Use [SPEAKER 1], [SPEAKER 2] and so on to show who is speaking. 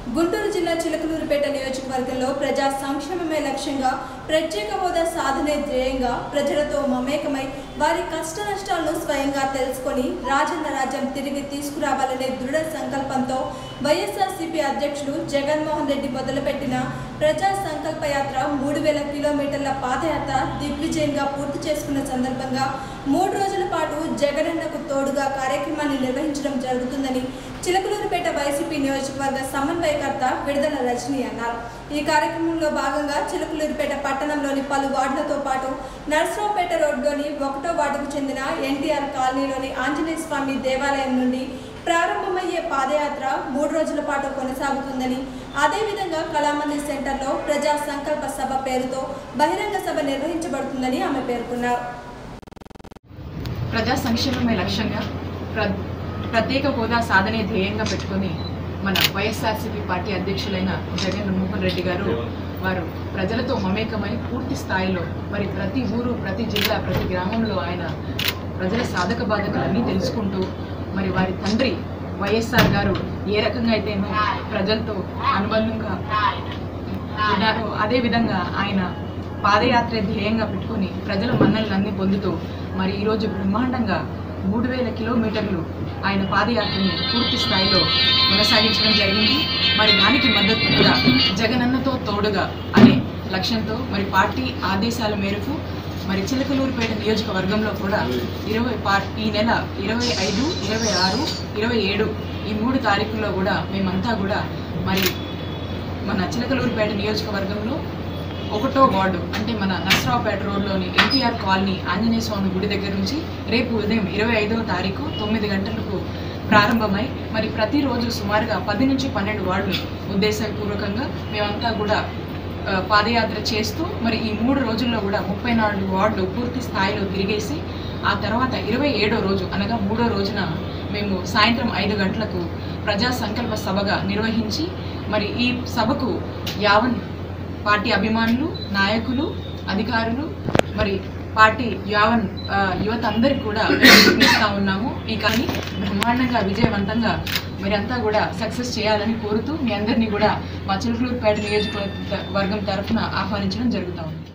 [SPEAKER 1] గుంటూరు జిల్లా చిలకలూరుపేట నియోజకవర్గంలో ప్రజా సంక్షేమమే లక్ష్యంగా ప్రత్యేక హోదా సాధనే ధ్యేయంగా ప్రజలతో మమేకమై వారి కష్ట నష్టాలను స్వయంగా తెలుసుకొని రాజన్న రాజ్యం తిరిగి తీసుకురావాలనే దృఢ సంకల్పంతో వైఎస్ఆర్సీపీ అధ్యక్షులు జగన్మోహన్ రెడ్డి మొదలుపెట్టిన ప్రజా సంకల్ప యాత్ర మూడు వేల కిలోమీటర్ల పాదయాత్ర దిగ్విజయంగా పూర్తి చేసుకున్న సందర్భంగా మూడు రోజుల పాటు జగనన్నకు తోడుగా కార్యక్రమాన్ని నిర్వహించడం జరుగుతుందని చిలకలూరుపేట వైసీపీ నియోజకవర్గ సమన్వయకర్త విడుదల రజని అన్నారు ఈ కార్యక్రమంలో భాగంగా చిలకలూరుపేట పట్టణంలోని పలు వార్డులతో పాటు నర్సరావుపేట రోడ్లోని ఒకటో వార్డుకు చెందిన ఎన్టీఆర్ కాలనీలోని ఆంజనేయ స్వామి దేవాలయం నుండి ప్రారంభమయ్యే పాదయాత్ర మూడు రోజుల పాటు కొనసాగుతుందని అదేవిధంగా కళామందిర్ సెంటర్లో ప్రజా సంకల్ప సభ పేరుతో బహిరంగ సభ నిర్వహించబడుతుందని ఆమె పేర్కొన్నారు
[SPEAKER 2] ప్రజా సంక్షేమమే లక్ష్యంగా ప్ర ప్రత్యేక హోదా సాధనే ధ్యేయంగా పెట్టుకొని మన వైఎస్ఆర్సీపీ పార్టీ అధ్యక్షులైన జగన్ మోహన్ రెడ్డి గారు వారు ప్రజలతో మమేకమై పూర్తి స్థాయిలో మరి ప్రతి ఊరు ప్రతి జిల్లా ప్రతి గ్రామంలో ఆయన ప్రజల సాధక బాధకులన్నీ తెలుసుకుంటూ మరి వారి తండ్రి వైఎస్ఆర్ గారు ఏ రకంగా అయితే ప్రజలతో అనుబంధంగా ఉన్నారో అదేవిధంగా ఆయన పాదయాత్ర ధ్యేయంగా పెట్టుకొని ప్రజల మన్నలన్నీ పొందుతూ మరి ఈరోజు బ్రహ్మాండంగా మూడు వేల కిలోమీటర్లు ఆయన పాదయాత్రని పూర్తి స్థాయిలో కొనసాగించడం జరిగింది మరి దానికి మద్దతు కూడా జగనన్నతో తోడుగా అనే లక్ష్యంతో మరి పార్టీ ఆదేశాల మేరకు మరి చిలకలూరుపేట నియోజకవర్గంలో కూడా ఇరవై పార్ ఈ నెల ఇరవై ఐదు ఇరవై ఆరు ఇరవై ఏడు ఈ మూడు తారీఖుల్లో కూడా మేమంతా కూడా మరి మన చిలకలూరుపేట నియోజకవర్గంలో ఒకటో వార్డు అంటే మన నర్సరావుపేట రోడ్లోని ఎన్టీఆర్ కాలనీ ఆంజనేయ స్వామి గుడి దగ్గర నుంచి రేపు ఉదయం ఇరవై ఐదవ తారీఖు తొమ్మిది గంటలకు ప్రారంభమై మరి ప్రతిరోజు సుమారుగా పది నుంచి పన్నెండు వార్డులు ఉద్దేశపూర్వకంగా మేమంతా కూడా ఆ, పాదయాత్ర చేస్తూ మరి ఈ మూడు రోజుల్లో కూడా ముప్పై నాలుగు వార్డులు పూర్తి స్థాయిలో తిరిగేసి ఆ తర్వాత ఇరవై ఏడో రోజు అనగా మూడో రోజున మేము సాయంత్రం ఐదు గంటలకు ప్రజా సంకల్ప సభగా నిర్వహించి మరి ఈ సభకు యావన్ పార్టీ అభిమానులు నాయకులు అధికారులు మరి పార్టీ యావన్ ఆ, యువత అందరికి కూడా మేము పిలుపునిస్తా ఉన్నాము ఈ కానీ బ్రహ్మాండంగా విజయవంతంగా మీరంతా కూడా సక్సెస్ చేయాలని కోరుతూ మీ అందరినీ కూడా మా చిలుకలూరుపేట నియోజకవర్గం తరఫున ఆహ్వానించడం జరుగుతూ ఉంది